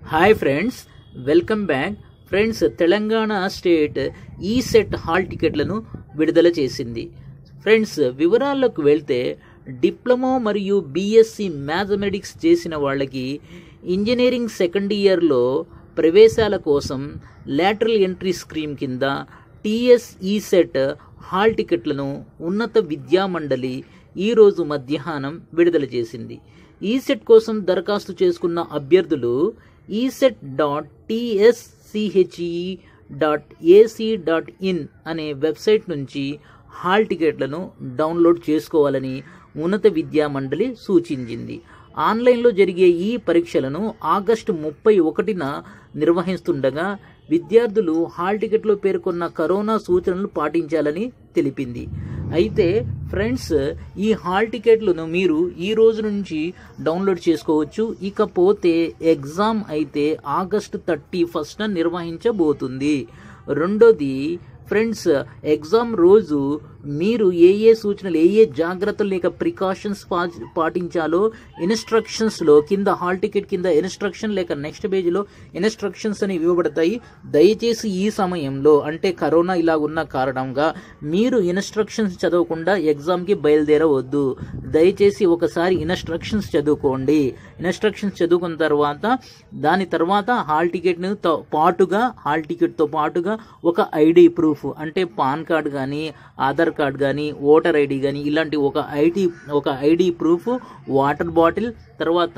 hi friends welcome back friends Telangana state ECET hall టికెట్లను విడుదల చేసింది ఫ్రెండ్స్ వివరాల్లోకి వెళ్తే డిప్లొమా మరియు బీఎస్సీ మ్యాథమెటిక్స్ చేసిన వాళ్ళకి ఇంజనీరింగ్ సెకండ్ ఇయర్లో ప్రవేశాల కోసం లాటరల్ ఎంట్రీ స్కీమ్ కింద టీఎస్ ఈ సెట్ హాల్ టికెట్లను ఉన్నత విద్యా మండలి ఈరోజు మధ్యాహ్నం విడుదల చేసింది ఈ సెట్ కోసం దరఖాస్తు చేసుకున్న అభ్యర్థులు ECET dot TSCHE dot AC dot in అనే వెబ్సైట్ నుంచి హాల్ టికెట్లను డౌన్లోడ్ చేసుకోవాలని ఉన్నత విద్యా మండలి సూచించింది ఆన్లైన్లో జరిగే ఈ పరీక్షలను ఆగస్టు ముప్పై ఒకటిన నిర్వహిస్తుండగా విద్యార్థులు హాల్ టికెట్లో పేర్కొన్న కరోనా సూచనలు పాటించాలని తెలిపింది అయితే ఫ్రెండ్స్ ఈ హాల్ టికెట్లను మీరు ఈ రోజు నుంచి డౌన్లోడ్ చేసుకోవచ్చు ఇకపోతే ఎగ్జామ్ అయితే ఆగస్టు థర్టీ ఫస్ట్న నిర్వహించబోతుంది రెండోది ఫ్రెండ్స్ ఎగ్జామ్ రోజు మీరు ఏ ఏ సూచనలు ఏ ఏ జాగ్రత్తలు లేక ప్రికాషన్స్ పా పాటించాలో ఇన్స్ట్రక్షన్స్లో కింద హాల్ టికెట్ కింద ఇన్స్ట్రక్షన్ లేక నెక్స్ట్ పేజీలో ఇన్స్ట్రక్షన్స్ అని ఇవ్వబడతాయి దయచేసి ఈ సమయంలో అంటే కరోనా ఇలా ఉన్న కారణంగా మీరు ఇన్స్ట్రక్షన్స్ చదవకుండా ఎగ్జామ్కి బయలుదేరవద్దు దయచేసి ఒకసారి ఇన్స్ట్రక్షన్స్ చదువుకోండి ఇన్స్ట్రక్షన్స్ చదువుకున్న తర్వాత దాని తర్వాత హాల్ టికెట్ను తో పాటుగా హాల్ టికెట్తో పాటుగా ఒక ఐడి ప్రూఫ్ అంటే పాన్ కార్డ్ కానీ ఆధార్ కార్డ్ కానీ ఓటర్ ఐడి కానీ ఇలాంటి ఒక ఐడి ఒక ఐడి ప్రూఫ్ వాటర్ బాటిల్ తర్వాత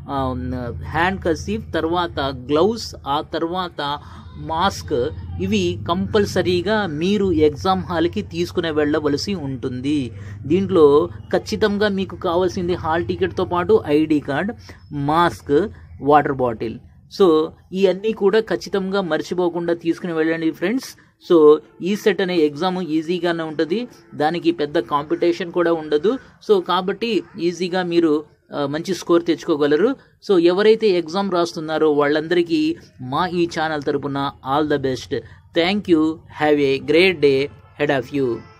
హ్యాండ్ కసీఫ్ తర్వాత గ్లౌస్ ఆ తర్వాత మాస్క్ ఇవి కంపల్సరీగా మీరు ఎగ్జామ్ హాల్కి తీసుకుని వెళ్ళవలసి ఉంటుంది దీంట్లో ఖచ్చితంగా మీకు కావాల్సింది హాల్ టికెట్తో పాటు ID card mask water bottle so ఇవన్నీ కూడా ఖచ్చితంగా మర్చిపోకుండా తీసుకుని వెళ్ళండి ఫ్రెండ్స్ సో ఈ సెట్ అనే ఎగ్జామ్ ఈజీగానే ఉంటుంది దానికి పెద్ద కాంపిటీషన్ కూడా ఉండదు సో కాబట్టి ఈజీగా మీరు మంచి స్కోర్ తెచ్చుకోగలరు సో ఎవరైతే ఎగ్జామ్ రాస్తున్నారో వాళ్ళందరికీ మా ఈ ఛానల్ తరపున all the best thank you have a great day head of you